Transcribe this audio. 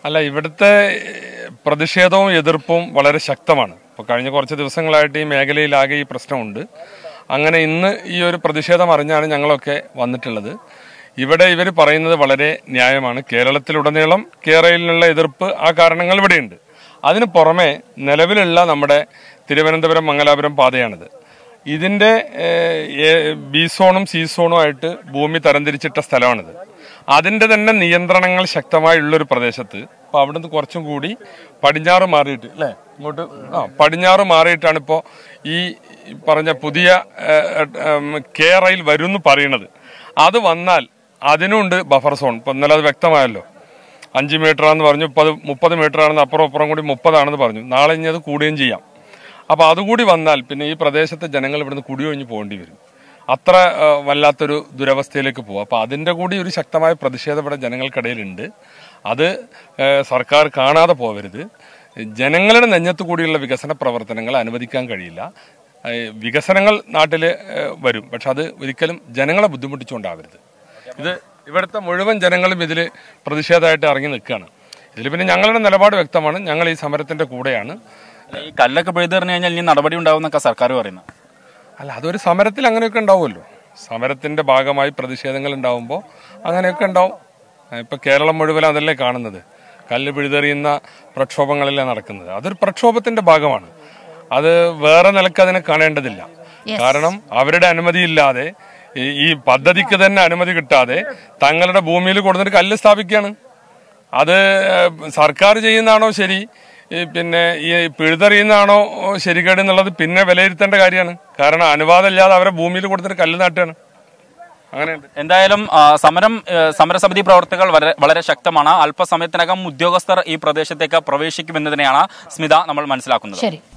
അല്ല ഇവിടുത്തെ പ്രതിഷേധവും എതിർപ്പും വളരെ ശക്തമാണ് ഇപ്പോൾ കഴിഞ്ഞ കുറച്ച് ദിവസങ്ങളായിട്ട് ഈ മേഖലയിലാകെ ഈ പ്രശ്നമുണ്ട് അങ്ങനെ ഇന്ന് ഈ ഒരു പ്രതിഷേധം അറിഞ്ഞാണ് ഞങ്ങളൊക്കെ വന്നിട്ടുള്ളത് ഇവിടെ ഇവർ പറയുന്നത് വളരെ ന്യായമാണ് കേരളത്തിലുടനീളം കേരളയിലുള്ള എതിർപ്പ് ആ കാരണങ്ങൾ ഇവിടെയുണ്ട് അതിന് പുറമെ നിലവിലുള്ള നമ്മുടെ തിരുവനന്തപുരം മംഗലാപുരം പാതയാണിത് ഇതിന്റെ ഏഹ്, ഏ- ബി സോണും സി സോണും ആയിട്ട് ഭൂമി തരംതിരിച്ചിട്ട സ്ഥലമാണിത് അതിന്റെ തന്നെ നിയന്ത്രണങ്ങൾ ശക്തമായുള്ളൊരു പ്രദേശത്ത് അപ്പൊ അവിടുന്ന് കുറച്ചും കൂടി പടിഞ്ഞാറ് മാറിയിട്ട് അല്ലേ ഇങ്ങോട്ട് ആ പടിഞ്ഞാറ് മാറിയിട്ടാണ് ഇപ്പോൾ ഈ പറഞ്ഞ പുതിയ ഏഹ്, ഉം, കെ റെയിൽ വരും എന്ന് പറയണത് അത് വന്നാൽ അതിനുണ്ട് ബഫർ സോൺ ഇപ്പൊ ഇന്നലെ അത് വ്യക്തമായല്ലോ അഞ്ച് മീറ്റർ ആണെന്ന് പറഞ്ഞു മുപ്പത് മുപ്പത് മീറ്റർ ആണെന്ന് അപ്പുറം അപ്പുറം കൂടി മുപ്പതാണെന്ന് പറഞ്ഞു നാളെ ഇനി അത് കൂടുകയും ചെയ്യാം അപ്പോൾ അതുകൂടി വന്നാൽ പിന്നെ ഈ പ്രദേശത്തെ ജനങ്ങൾ ഇവിടുന്ന് കുടിയൊഴിഞ്ഞ് പോകേണ്ടി വരും അത്ര ആ, വല്ലാത്തൊരു ദുരവസ്ഥയിലേക്ക് പോകും അപ്പോൾ അതിൻ്റെ കൂടി ഒരു ശക്തമായ പ്രതിഷേധം ഇവിടെ ജനങ്ങൾക്കിടയിലുണ്ട് അത് ആ, സർക്കാർ കാണാതെ പോകരുത് ജനങ്ങളുടെ നെഞ്ഞത്തു കൂടിയുള്ള വികസന പ്രവർത്തനങ്ങൾ അനുവദിക്കാൻ കഴിയില്ല ആ, വികസനങ്ങൾ നാട്ടിൽ വരും പക്ഷെ അത് ഒരിക്കലും ജനങ്ങളെ ബുദ്ധിമുട്ടിച്ചുകൊണ്ടാവരുത് ഇത് ഇവിടുത്തെ മുഴുവൻ ജനങ്ങളും ഇതിൽ പ്രതിഷേധമായിട്ട് ഇറങ്ങി നിൽക്കുകയാണ് ഇതിൽ പിന്നെ ഞങ്ങളുടെ നിലപാട് വ്യക്തമാണ് ഞങ്ങൾ ഈ സമരത്തിന്റെ കൂടെയാണ് ഈ കല്ലൊക്കെ പിഴുതെറിഞ്ഞു കഴിഞ്ഞാൽ ഇനി നടപടി ഉണ്ടാവുന്നൊക്കെ സർക്കാർ പറയുന്നത് അല്ല അതൊരു സമരത്തിൽ അങ്ങനെയൊക്കെ ഉണ്ടാവുമല്ലോ സമരത്തിന്റെ ഭാഗമായി പ്രതിഷേധങ്ങൾ ഉണ്ടാവുമ്പോൾ അങ്ങനെയൊക്കെ ഉണ്ടാവും ഇപ്പൊ കേരളം മുഴുവൻ അതല്ലേ കാണുന്നത് കല്ല് പിഴുതെറിയുന്ന പ്രക്ഷോഭങ്ങളല്ലേ നടക്കുന്നത് അതൊരു പ്രക്ഷോഭത്തിന്റെ ഭാഗമാണ് അത് വേറെ നിലക്ക് അതിനെ കാണേണ്ടതില്ല കാരണം അവരുടെ അനുമതിയില്ലാതെ ഈ- ഈ പദ്ധതിക്ക് തന്നെ അനുമതി കിട്ടാതെ തങ്ങളുടെ ഭൂമിയിൽ കൊടുത്തിട്ട് കല്ല് സ്ഥാപിക്കുകയാണ് അത് ഏഹ്, സർക്കാർ ചെയ്യുന്നതാണോ ശരി ഈ പിന്നെ ഈ പിഴുതെറിയുന്നതാണോ ശരിക്കേട് എന്നുള്ളത് പിന്നെ വിലയിരുത്തേണ്ട കാര്യമാണ് കാരണം അനുവാദമില്ലാതെ അവരെ ഭൂമിയിൽ കൊടുത്തിട്ട് കല്ല് നാട്ടുകയാണ് അങ്ങനെയുണ്ട് എന്തായാലും ആ, സമരം ഏ, സമരസമിതി പ്രവർത്തകർ വളരെ വളരെ ശക്തമാണ് അല്പസമയത്തിനകം ഉദ്യോഗസ്ഥർ ഈ പ്രദേശത്തേക്ക് പ്രവേശിക്കുമെന്നതിനെയാണ് സ്മിത നമ്മൾ മനസ്സിലാക്കുന്നത് ശരി